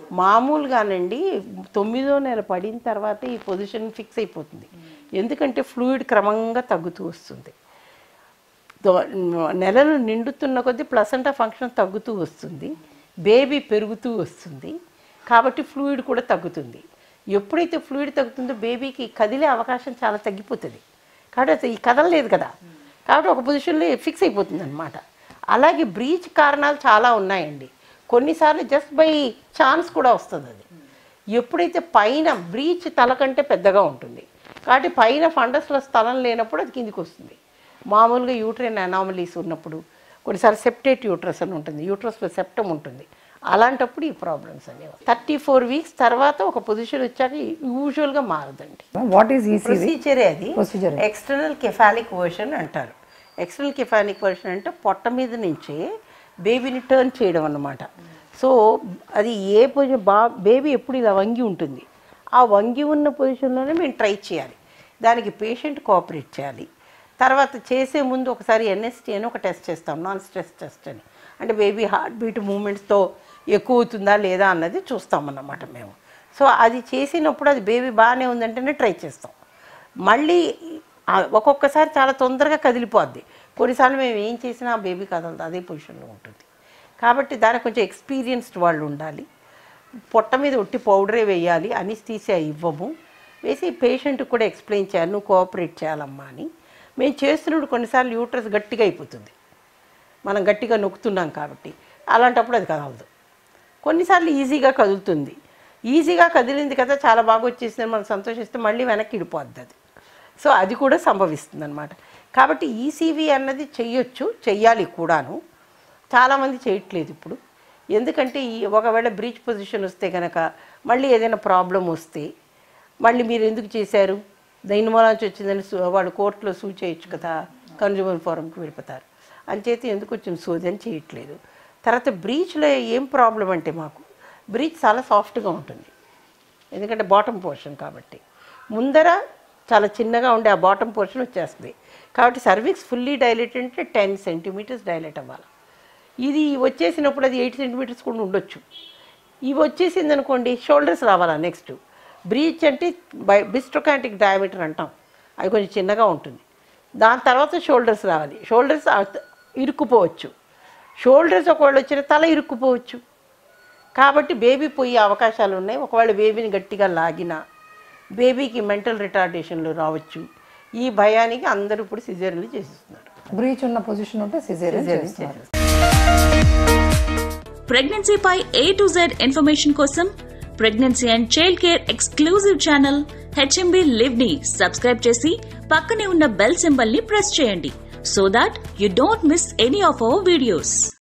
మామూలుగానండి తొమ్మిదో నెల పడిన తర్వాత ఈ పొజిషన్ ఫిక్స్ అయిపోతుంది ఎందుకంటే ఫ్లూయిడ్ క్రమంగా తగ్గుతూ వస్తుంది దో- నెలలు నిండుతున్న కొద్దీ ప్లసెంటా ఫంక్షన్ తగ్గుతూ వస్తుంది బేబీ పెరుగుతూ వస్తుంది కాబట్టి ఫ్లూయిడ్ కూడా తగ్గుతుంది ఎప్పుడైతే ఫ్లూయిడ్ తగ్గుతుందో బేబీకి కదిలే అవకాశం చాలా తగ్గిపోతుంది కాబట్టి అది ఈ కదలలేదు కదా కాబట్టి ఒక పొజిషన్లో ఫిక్స్ అయిపోతుంది అనమాట అలాగే బ్రీచ్ కారణాలు చాలా ఉన్నాయండి కొన్నిసార్లు జస్ట్ బై ఛాన్స్ కూడా వస్తుంది అది ఎప్పుడైతే పైన బ్రీచ్ తల కంటే పెద్దగా ఉంటుంది కాబట్టి పైన ఫండస్లో స్థలం లేనప్పుడు అది కిందికి వస్తుంది మామూలుగా యూట్రైన్ అనామలీస్ ఉన్నప్పుడు కొన్నిసార్లు సెప్టేట్ యూట్రస్ అని ఉంటుంది యూట్రస్లో సెప్టమ్ ఉంటుంది అలాంటప్పుడు ఈ ప్రాబ్లమ్స్ అనేవి థర్టీ ఫోర్ వీక్స్ తర్వాత ఒక పొజిషన్ వచ్చాక యూజువల్గా మారదండి వాట్ ఈస్ ఈసీవి ప్రొసీజరే అది Procedure. ఎక్స్టర్నల్ కెఫాలిక్ వర్షన్ అంటారు ఎక్స్టర్నల్ కెఫాలిక్ వర్షన్ అంటే పొట్ట మీద నుంచి బేబీని టర్న్ చేయడం అన్నమాట సో అది ఏ పొజిషన్ బా బేబీ ఎప్పుడు ఇలా వంగి ఉంటుంది ఆ వంగి ఉన్న పొజిషన్లోనే మేము ట్రై చేయాలి దానికి పేషెంట్ కోఆపరేట్ చేయాలి తర్వాత చేసే ముందు ఒకసారి ఎన్ఎస్టీ అని ఒక టెస్ట్ చేస్తాం నాన్ స్ట్రెస్ టెస్ట్ అని అంటే బేబీ హార్ట్ బీట్ మూమెంట్స్తో ఎక్కువ అవుతుందా లేదా అన్నది చూస్తామన్నమాట మేము సో అది చేసినప్పుడు అది బేబీ బాగానే ఉందంటేనే ట్రై చేస్తాం మళ్ళీ ఆ ఒక్కొక్కసారి చాలా తొందరగా కదిలిపోద్ది కొన్నిసార్లు మేము ఏం చేసినా ఆ బేబీ కదలదు అదే పొజిషన్లో ఉంటుంది కాబట్టి దానికి కొంచెం ఎక్స్పీరియన్స్డ్ వాళ్ళు ఉండాలి పొట్ట మీద ఒట్టి పౌడరే వేయాలి అనిస్తీసియా ఇవ్వము వేసి పేషెంట్కి కూడా ఎక్స్ప్లెయిన్ చేయాలి నువ్వు కోఆపరేట్ చేయాలమ్మా అని మేము చేస్తున్నప్పుడు కొన్నిసార్లు యూట్రస్ గట్టిగా అయిపోతుంది మనం గట్టిగా నొక్కుతున్నాం కాబట్టి అలాంటప్పుడు అది కదలదు కొన్నిసార్లు ఈజీగా కదులుతుంది ఈజీగా కదిలింది కదా చాలా బాగా వచ్చేసిందని మనం సంతోషిస్తే మళ్ళీ వెనక్కి ఇడిపోద్ది అది సో అది కూడా సంభవిస్తుంది అనమాట కాబట్టి ఈసీవీ అన్నది చెయ్యొచ్చు చెయ్యాలి కూడాను చాలామంది చేయట్లేదు ఇప్పుడు ఎందుకంటే ఈ ఒకవేళ బ్రీచ్ పొజిషన్ వస్తే కనుక మళ్ళీ ఏదైనా ప్రాబ్లం వస్తే మళ్ళీ మీరు ఎందుకు చేశారు దేని మూలాంచి వచ్చిందని సు- వాళ్ళు కోర్టులో సూ చేయొచ్చు కదా కన్జ్యూమర్ ఫోరంకి వెళ్ళిపోతారు అంచేత ఎందుకు వచ్చిన సోది అని చేయట్లేదు తర్వాత బ్రీచ్లో ఏం ప్రాబ్లం అంటే మాకు బ్రీచ్ చాలా సాఫ్ట్గా ఉంటుంది ఎందుకంటే బాటమ్ పోర్షన్ కాబట్టి ముందర చాలా చిన్నగా ఉండే ఆ బాటమ్ పోర్షన్ వచ్చేస్తుంది కాబట్టి సర్వీక్స్ ఫుల్లీ డైలేట్ అంటే టెన్ సెంటీమీటర్స్ డైలేట్ అవ్వాలి ఇది వచ్చేసినప్పుడు అది ఎయిట్ సెంటీమీటర్స్ కూడా ఉండొచ్చు ఇవి వచ్చేసింది అనుకోండి షోల్డర్స్ రావాలా నెక్స్ట్ బ్రీచ్ అంటే బై బిస్ట్రోకాంటిక్ డయామీటర్ అంటాం అది కొంచెం చిన్నగా ఉంటుంది దాని తర్వాత షోల్డర్స్ రావాలి షోల్డర్స్ ఇరుక్కుపోవచ్చు షోల్డర్స్ ఒకవేళ వచ్చిన తల ఇరుక్కుపోవచ్చు కాబట్టి బేబీ పోయే అవకాశాలు ఉన్నాయి ఒకవేళ బేబీని గట్టిగా లాగినా బేబీకి మెంటల్ రిటార్డేషన్లు రావచ్చు ఈ భయానికి అందరూ ఇప్పుడు సిజర్లు చేసిస్తున్నారు బ్రీచ్ ఉన్న పొజిషన్ ఉంటే సిజేరియన్ Cesarean చేస్తున్నారు ప్రెగ్నెన్సీపై ఏ టు జెడ్ ఇన్ఫర్మేషన్ కోసం pregnancy and child care exclusive channel HMB live ని సబ్స్క్రైబ్ చేసి పక్కనే ఉన్న బెల్ సింబల్ ని ప్రెస్ చేయండి so that you don't miss any of our videos